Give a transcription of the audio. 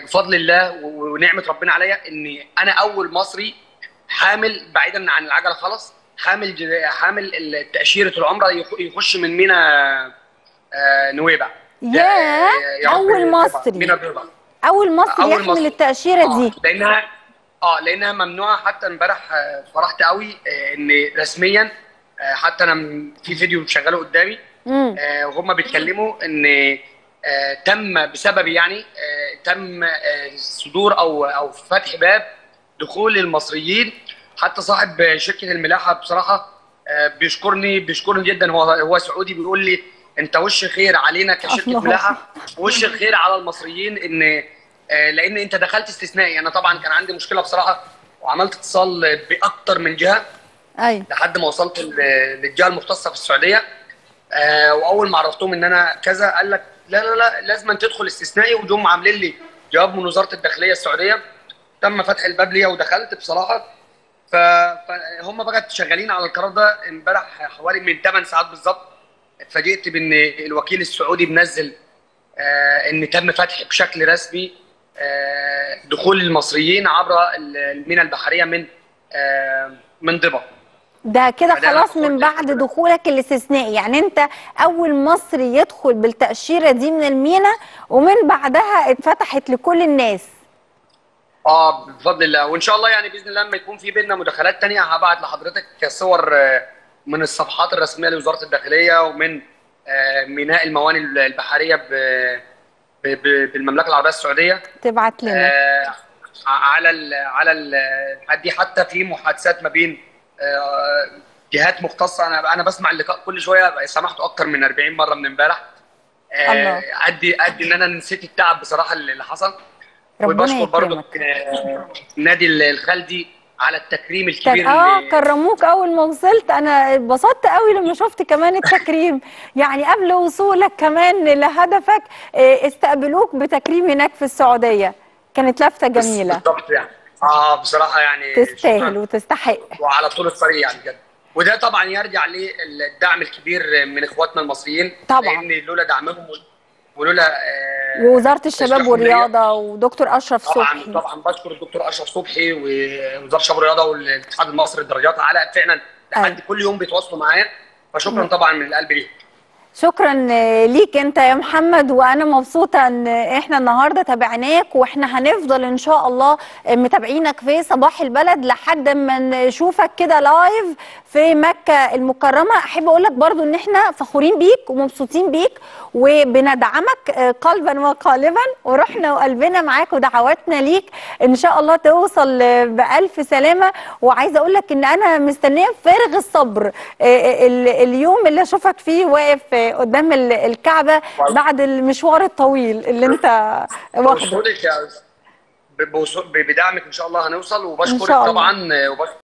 بفضل الله و- ونعمه ربنا عليا ان انا اول مصري حامل بعيدا عن العجله خالص حامل ج- حامل ال- تاشيره العمره يخ- يخش من مينا آه، نويبع ياه، يا رب أول تبقى مصري. مينا نويبع اول مصري أول يحمل مصري. التاشيره آه، دي لانها اه لانها ممنوعه حتى امبارح آه، فرحت قوي آه، ان رسميا آه، حتى انا م- في فيديو شغاله قدامي امم آه، وهم بيتكلموا ان آه، تم بسبب يعني آه، تم آه، صدور او او فتح باب دخول المصريين حتى صاحب شركه الملاحه بصراحه آه، بيشكرني بيشكرني جدا هو هو سعودي بيقول لي انت وش خير علينا كشركه الله. ملاحه وش الخير على المصريين ان آه، لان انت دخلت استثنائي انا طبعا كان عندي مشكله بصراحه وعملت اتصال باكتر من جهه ايوه لحد ما وصلت ل- للجهه المختصه في السعوديه آه واول ما عرفتهم ان انا كذا قال لك لا لا لا لازم أن تدخل استثنائي وجم عاملين لي جواب من وزاره الداخليه السعوديه تم فتح الباب ليا ودخلت بصراحه ف- فهم بقى شغالين على القرار ده امبارح حوالي من 8 ساعات بالظبط اتفاجئت بان الوكيل السعودي منزل آه ان تم فتح بشكل رسمي آه دخول المصريين عبر الميناء البحريه من آه من ضبا ده كده فده خلاص أنا من كنت- بعد دخولك الاستثنائي يعني انت اول مصري يدخل بالتاشيره دي من المينا ومن بعدها اتفتحت لكل الناس اه بفضل الله وان شاء الله يعني باذن الله لما يكون في بينا مداخلات تانية هبعت لحضرتك صور آه، من الصفحات الرسميه لوزاره الداخليه ومن آه، ميناء الموانئ البحريه ب- ب- ب- بالمملكه العربيه السعوديه تبعت لنا آه، على ال على ال دي حتى في محادثات ما بين آه، جهات مختصه انا انا بسمع اللقاء كل شويه سمعته اكتر من 40 مره من امبارح آه، الله. ادي ادي ان انا نسيت التعب بصراحه اللي حصل ربنا وبشكر برضو يكرمك آه، نادي الخالدي على التكريم كان الكبير اه اللي كرموك اول ما وصلت انا اتبسطت قوي لما شفت كمان التكريم يعني قبل وصولك كمان لهدفك آه، استقبلوك بتكريم هناك في السعوديه كانت لفته بس جميله بالضبط يعني اه بصراحه يعني تستاهل شكراً. وتستحق وعلى طول الطريق يعني بجد وده طبعا يرجع للدعم الكبير من اخواتنا المصريين طبعا. لان لولا دعمهم ولولا آه، ووزاره الشباب تشجيعهم ليا، والرياضه ودكتور اشرف طبعا صبحي طبعا بشكر الدكتور اشرف صبحي ووزاره الشباب والرياضه والاتحاد المصري للدرجات على فعلا لحد أيوة. كل يوم بيتواصلوا معايا فشكرا نعم. طبعا من القلب ليهم شكرا آه، ليك انت يا محمد وانا مبسوطه ان احنا النهارده تابعناك واحنا هنفضل ان شاء الله آه، متابعينك في صباح البلد لحد ما نشوفك كده لايف في مكه المكرمه احب اقول لك برضو ان احنا فخورين بيك ومبسوطين بيك وبندعمك آه، قلبا وقالبا وروحنا وقلبنا معاك ودعواتنا ليك ان شاء الله توصل آه، بالف سلامه وعايزه اقول لك ان انا مستنيه بفارغ الصبر آه، ال- اليوم اللي اشوفك فيه واقف آه، قدام ال- الكعبه بعد المشوار الطويل اللي انت واخده بوصولك يا ب- بوصول- بدعمك ان شاء الله هنوصل إن وبشكرك شاء الله. طبعا وبشكر